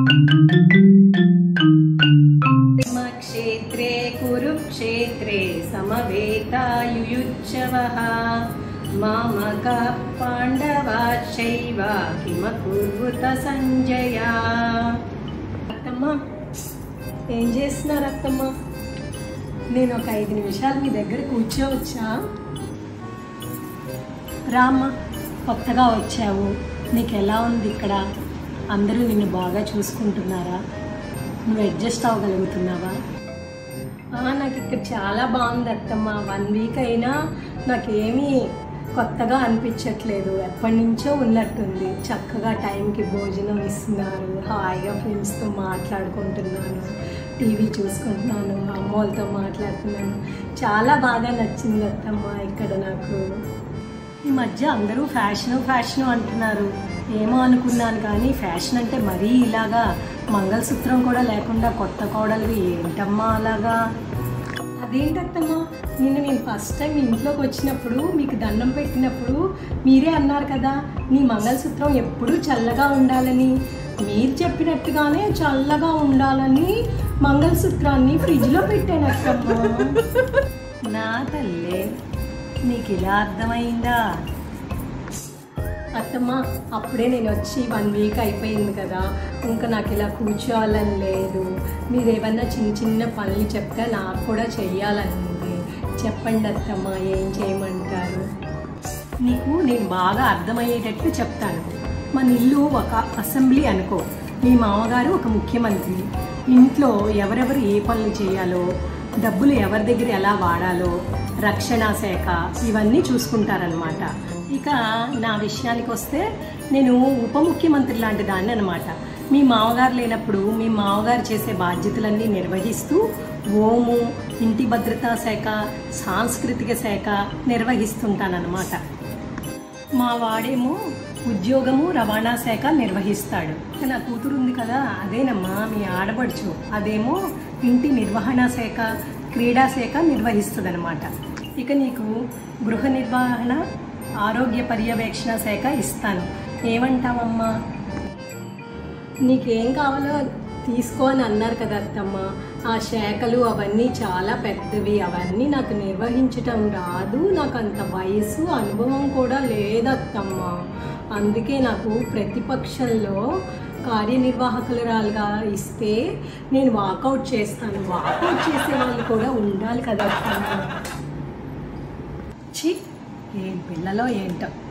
క్షేత్రే కురుక్షేత్రే సమవేతాయుయుత్సవः మామక పాండవాశ్చైవ కిమకుర్వుత సంజయ అత్తమ్మ ఏం చేస్తున్నారు అత్తమ్మ నేను ఒక ఐదు నిమిషాలు మీ దగ్గర కూర్చోవచ్చా రామ్మ కొత్తగా వచ్చావు నీకు ఎలా ఉంది ఇక్కడ అందరూ నిన్ను బాగా చూసుకుంటున్నారా నువ్వు అడ్జస్ట్ అవ్వగలుగుతున్నావా ఆ, నాకు ఇక్కడ చాలా బాగుంది అత్తమ్మ వన్ వీక్ అయినా నాకేమీ కొత్తగా అనిపించట్లేదు ఎప్పటి నుంచో ఉన్నట్టుంది చక్కగా టైంకి భోజనం ఇస్తున్నారు హాయిగా ఫ్రెండ్స్తో మాట్లాడుకుంటున్నాను టీవీ చూసుకుంటున్నాను అమ్మోళ్ళతో మాట్లాడుతున్నాను చాలా బాగా నచ్చింది అత్తమ్మ ఇక్కడ నాకు ఈ మధ్య అందరూ ఫ్యాషన్ ఫ్యాషన్ అంటున్నారు ఏమో అనుకున్నాను కానీ ఫ్యాషన్ అంటే మరీ ఇలాగా మంగళసూత్రం కూడా లేకుండా కొత్త కోడలు ఏంటమ్మా అలాగా అదేంటత్తమ్మా నిన్న నేను ఫస్ట్ టైం ఇంట్లోకి వచ్చినప్పుడు మీకు దండం పెట్టినప్పుడు మీరే అన్నారు కదా నీ మంగళసూత్రం ఎప్పుడూ చల్లగా ఉండాలని మీరు చెప్పినట్టుగానే చల్లగా ఉండాలని మంగళసూత్రాన్ని ఫ్రిడ్జ్లో పెట్టాను అత్తమ్మా నా తల్లే నీకు ఇలా అర్థమైందా అత్తమ్మ అప్పుడే నేను వచ్చి వన్ వీక్ అయిపోయింది కదా ఇంకా నాకు ఇలా కూర్చోవాలని లేదు మీరు ఏమన్నా చిన్న చిన్న పనులు చెప్తే నాకు కూడా చెయ్యాలని ఉంది చెప్పండి అత్తమ్మ ఏం చేయమంటారు నీకు నేను బాగా అర్థమయ్యేటట్టు చెప్తాను మన ఇల్లు ఒక అసెంబ్లీ అనుకో మీ మామగారు ఒక ముఖ్యమంత్రి ఇంట్లో ఎవరెవరు ఏ పనులు చేయాలో డబ్బులు ఎవరి దగ్గర ఎలా వాడాలో రక్షణ శాఖ ఇవన్నీ చూసుకుంటారనమాట ఇక నా విషయానికి వస్తే నేను ఉప ముఖ్యమంత్రి లాంటి దాన్ని అనమాట మీ మామగారు లేనప్పుడు మీ మామగారు చేసే బాధ్యతలన్నీ నిర్వహిస్తూ ఓము ఇంటి భద్రతా శాఖ సాంస్కృతిక శాఖ నిర్వహిస్తుంటానన్నమాట మా వాడేమో ఉద్యోగము రవాణా శాఖ నిర్వహిస్తాడు ఇక నా కూతురు ఉంది కదా అదేనమ్మా మీ ఆడపడుచు అదేమో ఇంటి నిర్వహణ శాఖ క్రీడా శాఖ నిర్వహిస్తుంది అనమాట ఇక నీకు గృహ నిర్వహణ ఆరోగ్య పర్యవేక్షణ శాఖ ఇస్తాను ఏమంటావమ్మా నీకేం కావాలో తీసుకో అని అన్నారు కదా అత్తమ్మ ఆ శాఖలు అవన్నీ చాలా పెద్దవి అవన్నీ నాకు నిర్వహించటం రాదు నాకు అంత వయసు అనుభవం కూడా లేదత్తమ్మ అందుకే నాకు ప్రతిపక్షంలో కార్యనిర్వాహకురాలుగా ఇస్తే నేను వాకౌట్ చేస్తాను వాకౌట్ చేసే వాళ్ళు కూడా ఉండాలి కదా అత్తమ్మ ఛీ ఏం పిల్లలో ఏంటో